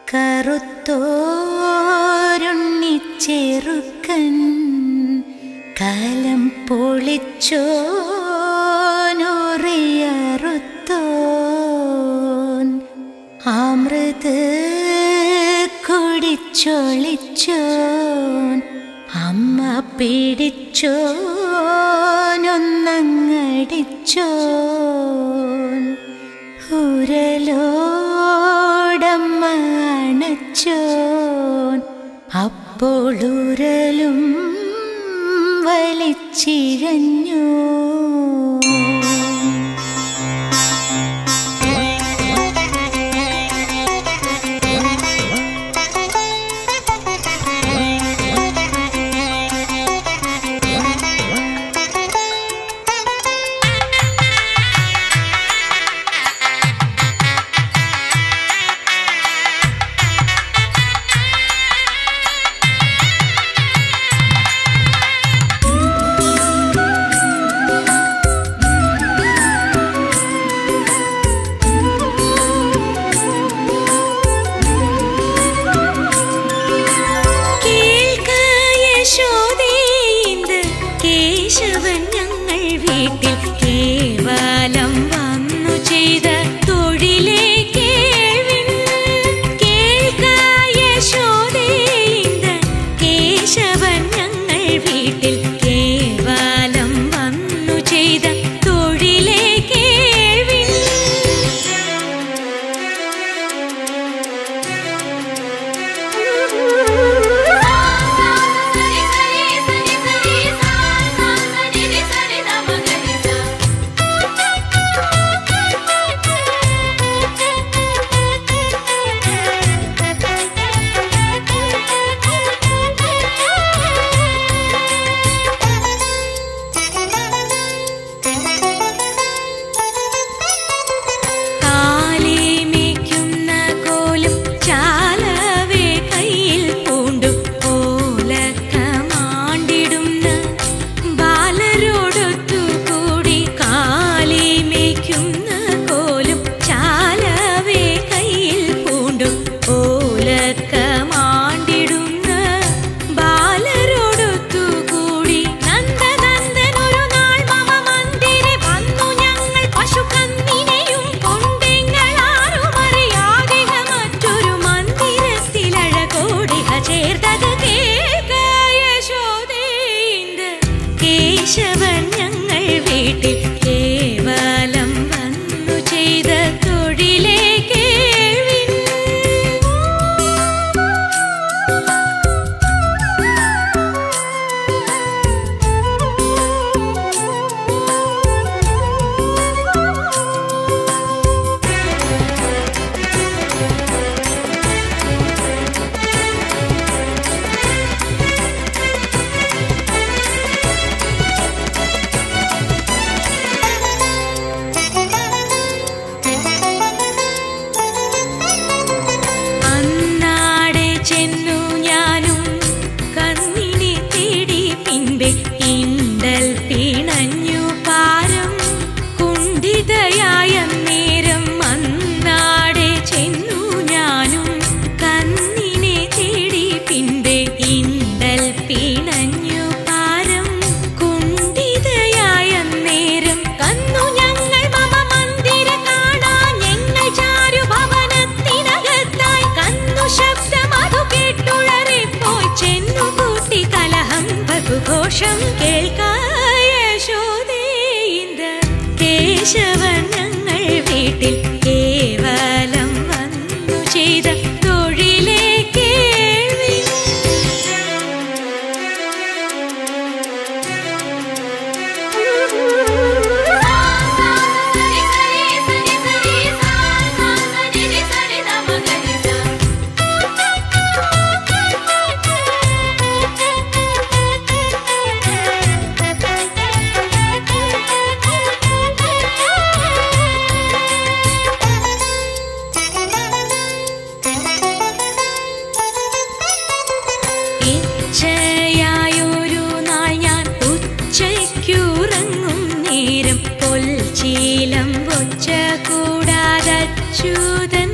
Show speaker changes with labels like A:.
A: കറുത്തോരുണ്ണിച്ചെറുക്കൻ കലം പൊളിച്ചോനൊറിയറുത്തോൻ അമൃത് കുടിച്ചൊളിച്ചോൻ അമ്മ പിടിച്ചോനൊന്നങ്ങടിച്ചോൻ ഉരലോടമ്മ അണച്ചോൻ അപ്പോൾ ഉരലും വലിച്ചിഴഞ്ഞു
B: കേൾക്ക യശോദേ കേശവൻ ഞങ്ങൾ വീട്ടിൽ കേവലം വന്നു ചെയ്ത തൊഴിലേ കേൾവിൻ കേൾക്ക യശോദേ കേശവൻ ഞങ്ങൾ വീട്ടിൽ കേവലം വന്നു ചെയ്ത തൊഴിലേ കേൾവിൻ കാലിമേക്കുന്ന കോലും ചാലവേ കയ്യിൽ പൂണ്ടു ഓലക്ക മാണ്ടിടുന്ന ബാലരോടൊത്തു കൂടി കാലിമേക്കുന്ന കോലും ചാലവേ കയ്യിൽ പൂണ്ടു ഓലക്ക മാണ്ടിടുന്ന ബാലരോടൊത്തു കൂടി നന്ദനന്ദനൊരു നാൾ മമ മന്ദിരെ വന്നു ഞങ്ങൾ പശുക്കന്നിനെയും കൊണ്ടെങ്ങളാറുമറിയാതിക മറ്റൊരു മന്ദിരത്തിലഴകോടിക ചേർത്തത് കേൾക്ക യശോദേ കേശവൻ ഞങ്ങൾ വീട്ടിൽ കേവലം വന്നു ചെയ്ത തൊഴിലേ കേൾവിൻ അന്നാടെ ചെന്നു ഞാനും കന്നിനെ തേടി പിൻപെ ഇണ്ടൽ പിണഞ്ഞു പാരം കുണ്ഠിതയായ നേരം അന്നാടെ ചെന്നു ഞാനും കന്നിനെ തേടി പിൻപെ ഇണ്ടൽ പിണഞ്ഞു പാരം കുണ്ഠിതയായ നേരം കന്നു ഞങ്ങൾ മമ മന്ദിര കാണാൻ ഞങ്ങൾ ചാരു ഭവനത്തിനകത്തായി കന്നു ശബ്ദം അതു കേട്ടുളറിപ്പോയി ചെന്നു കൂട്ടി കലഹം ബഹുഘോഷം കേൾക്കായശോദേ കേശവൻ ഞങ്ങൾ വീട്ടിൽ കേവലം വന്നു ചെയ്ത തൊഴിലേ കേൾവിൻ ഇച്ഛയായൊരു നാൾ ഞാൻ ഉച്ചയ്ക്കുറങ്ങും നേരം പൊൽച്ചീലം ഒച്ച കൂടാതച്യുതൻ